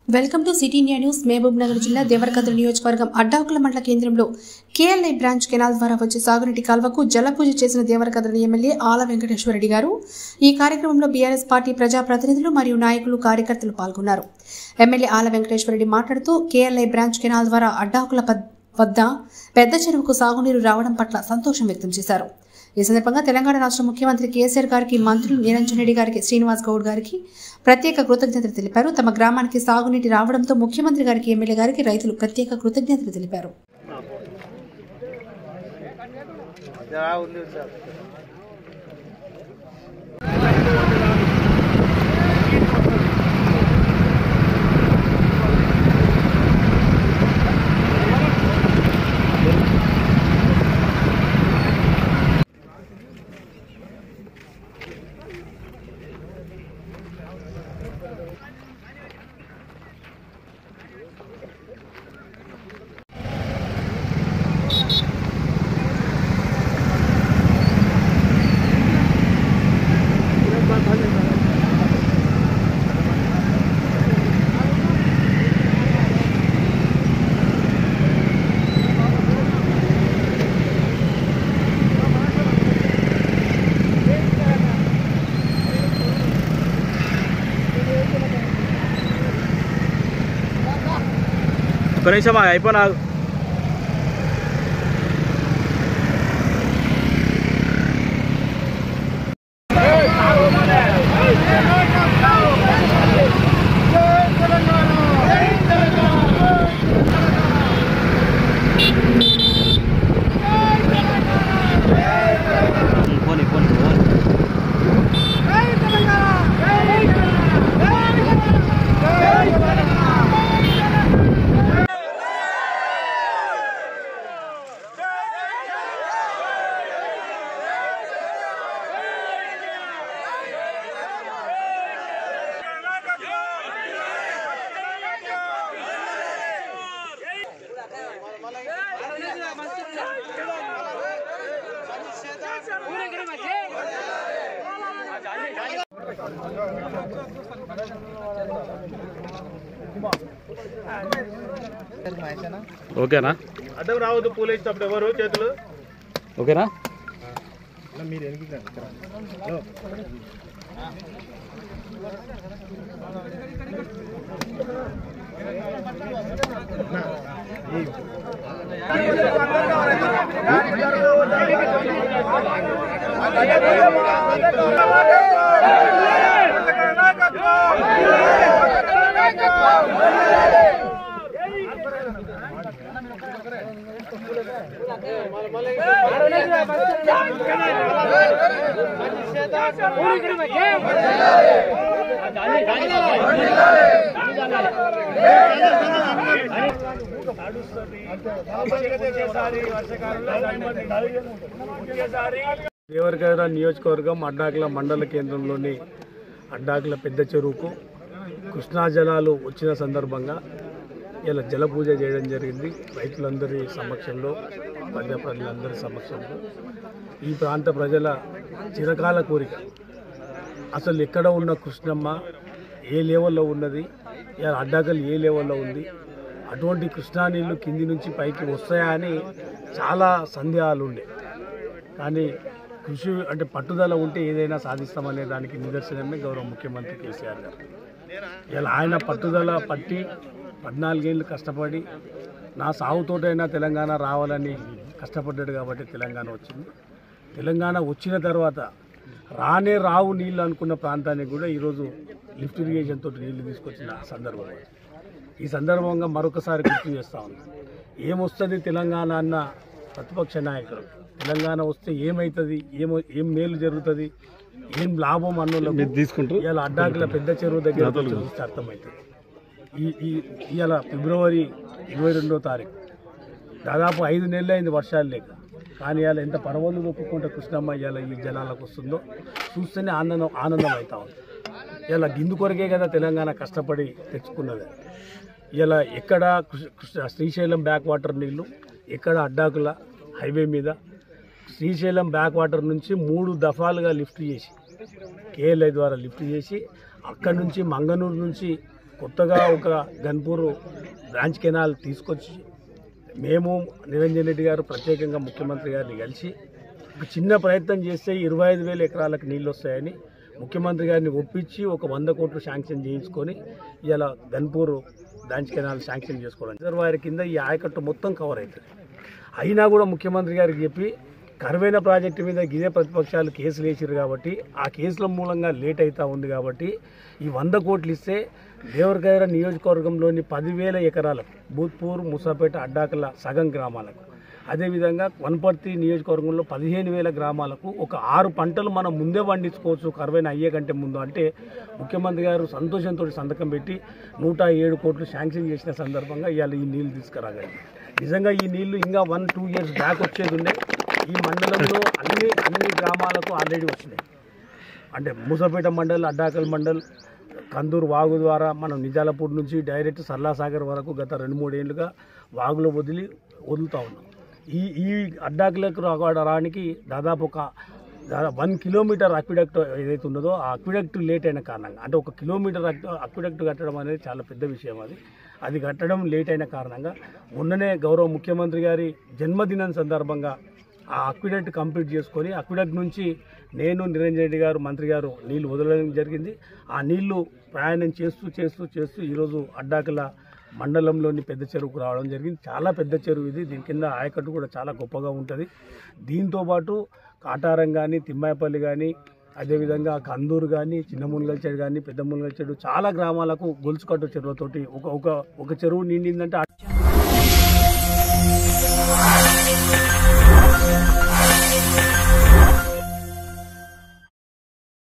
Welcome to city India news Mahabubnagar జిల్లా దేవరకద్ర నియోజకవర్గం అడ్డాకుల మండల కేంద్రంలో కేఎల్ఐ బ్రాంచ్ కెనాల్ ద్వారా వచ్చే సాగునీటి కాల్వకు జలపూజ చేసిన దేవరకద్రని ఎమ్మెల్యే ఆల వెంకటేశ్వరరెడ్డి గారు ఈ కార్యక్రమంలో బీఆర్ఎస్ పార్టీ ప్రజాప్రతినిధులు మరియు నాయకులు కార్యకర్తలు పాల్గొన్నారు ఎమ్మెల్యే ఆల వెంకటేశ్వరరెడ్డి మాట్లాడుతూ కేఎల్ఐ బ్రాంచ్ కెనాల్ ద్వారా అడ్డాకుల పద్- వద్ద పెద్ద చెరువుకు సాగునీరు రావడం పట్ల సంతోషం వ్యక్తం చేశారు ఈ సందర్భంగా తెలంగాణ రాష్ట్ర ముఖ్యమంత్రి కేసీఆర్ గారికి మంత్రులు నిరంజన్ రెడ్డి గారికి శ్రీనివాస్ గౌడ్ గారికి ప్రత్యేక కృతజ్ఞతలు తెలిపారు తమ గ్రామానికి సాగునీటి రావడంతో ముఖ్యమంత్రి గారికి ఎమ్మెల్యే గారికి రైతులు ప్రత్యేక కృతజ్ఞతలు తెలిపారు ఒక్క నిమిషం ఆగు, అయిపోనా ఆగు. పోనీ, పోనీ, పోనీ. ఓకేనా అడ్డం రావద్దు పూలు ఇచ్చినప్పుడు ఎవరు చేతులు ఓకేనా దేవరకర నియోజకవర్గం అడ్డాకుల మండల కేంద్రంలోని అడ్డాకుల పెద్ద చెరువుకు కృష్ణా జలాలు వచ్చిన సందర్భంగా ఇలా జల పూజ చేయడం జరిగింది రైతులందరి సమక్షంలో ప్రజాప్రతినిధులందరి సమక్షంలో ఈ ప్రాంత ప్రజల చిరకాల కోరిక అసలు ఎక్కడ ఉన్న కృష్ణమ్మ ఏ లెవెల్లో ఉన్నది ఇలా అడ్డాకలు ఏ లెవెల్లో ఉంది అటువంటి కృష్ణా నీళ్లు కింది నుంచి పైకి వస్తాయా అని చాలా సందేహాలు ఉండే కానీ కృషి అంటే పట్టుదల ఉంటే ఏదైనా సాధిస్తామనే దానికి నిదర్శనమే గౌరవ ముఖ్యమంత్రి కేసీఆర్ గారు ఇలా ఆయన పట్టుదల పట్టి పద్నాలుగేళ్ళు కష్టపడి నా సాగుతోటైనా తెలంగాణ రావాలని కష్టపడ్డాడు కాబట్టి తెలంగాణ వచ్చింది తెలంగాణ వచ్చిన తర్వాత రానే రావు నీళ్ళు అనుకున్న ప్రాంతానికి కూడా ఈరోజు లిఫ్ట్ ఇరిగేషన్ తోటి నీళ్లు తీసుకొచ్చిన సందర్భం అది. ఈ సందర్భంగా మరొకసారి గుర్తు చేస్తా ఉన్నాను ఏమొస్తుంది తెలంగాణ అన్న ప్రతిపక్ష నాయకుడు తెలంగాణ వస్తే ఏమవుతుంది ఏమో ఏం మేలు జరుగుతుంది ఏం లాభం అన్నోళ్ళకు తీసుకుంటారు ఇవాళ అడ్డాకుల పెద్ద చెరువు దగ్గర వచ్చి చూస్తే అర్థమవుతుంది ఈ ఈ ఇవాళ ఫిబ్రవరి ఇరవై రెండో తారీఖు దాదాపు ఐదు నెలలు అయింది వర్షాలు లేక కానీ ఇవాళ ఎంత పర్వాలు నొప్పుకుంటే కృష్ణమ్మ ఇవాళ ఈ జనాలకు వస్తుందో చూస్తేనే ఆనందం ఆనందం అవుతా ఉంది ఇలా గిందు కొరకే కదా తెలంగాణ కష్టపడి తెచ్చుకున్నది ఇలా ఎక్కడ కృష్ణ- కృష్ణ- శ్రీశైలం బ్యాక్ వాటర్ నీళ్లు ఎక్కడ అడ్డాకుల హైవే మీద శ్రీశైలం బ్యాక్ వాటర్ నుంచి మూడు దఫాలుగా లిఫ్ట్ చేసి కేఎల్ఐ ద్వారా లిఫ్ట్ చేసి అక్కడి నుంచి మంగనూరు నుంచి కొత్తగా ఒక గన్పూర్ బ్రాంచ్ కెనాల్ తీసుకొచ్చి మేము నిరంజన్ రెడ్డి గారు ప్రత్యేకంగా ముఖ్యమంత్రి గారిని కలిసి ఒక చిన్న ప్రయత్నం చేస్తే ఇరవై ఐదు వేల ఎకరాలకు నీళ్ళు వస్తాయని ముఖ్యమంత్రి గారిని ఒప్పించి ఒక వంద కోట్లు శాంక్షన్ చేయించుకొని ఇలా గన్పూర్ బ్రాంచ్ కెనాల్ శాంక్షన్ చేసుకోవడం రిజర్వాయర్ కింద ఈ ఆయకట్టు మొత్తం కవర్ అవుతుంది అయినా కూడా ముఖ్యమంత్రి గారికి చెప్పి కరువైన ప్రాజెక్టు మీద గిదే ప్రతిపక్షాలు కేసులు వేసారు కాబట్టి ఆ కేసుల మూలంగా లేట్ అవుతా ఉంది కాబట్టి ఈ వంద కోట్లు ఇస్తే దేవరగైర నియోజకవర్గంలోని పదివేల ఎకరాలకు భూత్పూర్ ముసాపేట అడ్డాకల సగం గ్రామాలకు అదేవిధంగా వనపర్తి నియోజకవర్గంలో పదిహేను వేల గ్రామాలకు ఒక ఆరు పంటలు మనం ముందే పండించుకోవచ్చు కరువైన అయ్యే కంటే ముందు అంటే ముఖ్యమంత్రి గారు సంతోషంతో సంతకం పెట్టి నూట ఏడు కోట్లు శాంక్షన్ చేసిన సందర్భంగా ఇవాళ ఈ నీళ్లు తీసుకురాగలిగి నిజంగా ఈ నీళ్లు ఇంకా వన్ టూ ఇయర్స్ బ్యాక్ వచ్చేది ఉండే ఈ మండలంలో అన్ని అన్ని గ్రామాలకు ఆల్రెడీ వచ్చినాయి అంటే మూసపేట మండల్ అడ్డాకల్ మండల్ కందూరు వాగు ద్వారా మనం నిజాలపూర్ నుంచి డైరెక్ట్ సర్లాసాగర్ వరకు గత రెండు మూడేళ్లుగా వాగులో వదిలి వదులుతూ ఉన్నాం ఈ ఈ అడ్డాకులకు రావడానికి దాదాపు ఒక దాదాపు వన్ కిలోమీటర్ అక్విడక్ట్ ఏదైతే ఉన్నదో ఆ అక్విడక్ట్ లేట్ అయిన కారణంగా అంటే ఒక కిలోమీటర్ అక్విడక్ట్ కట్టడం అనేది చాలా పెద్ద విషయం అది అది కట్టడం లేట్ అయిన కారణంగా మొన్ననే గౌరవ ముఖ్యమంత్రి గారి జన్మదినం సందర్భంగా ఆ అక్విడక్ట్ కంప్లీట్ చేసుకొని అక్విడక్ట్ నుంచి నేను నిరంజన్ రెడ్డి గారు మంత్రి గారు నీళ్లు వదలడం జరిగింది ఆ నీళ్లు ప్రయాణం చేస్తూ చేస్తూ చేస్తూ ఈరోజు అడ్డాకల మండలంలోని పెద్ద చెరువుకు రావడం జరిగింది చాలా పెద్ద చెరువు ఇది దీని కింద ఆయకట్టు కూడా చాలా గొప్పగా ఉంటుంది దీంతోపాటు కాటారం కానీ తిమ్మాయపల్లి కానీ అదేవిధంగా కందూరు కానీ చిన్న మునగల్చెడు కానీ పెద్ద మునగల్చెడు చాలా గ్రామాలకు గొలుసుకట్టు చెరువుతోటి ఒక ఒక ఒక చెరువు నిండిందంటే ఆ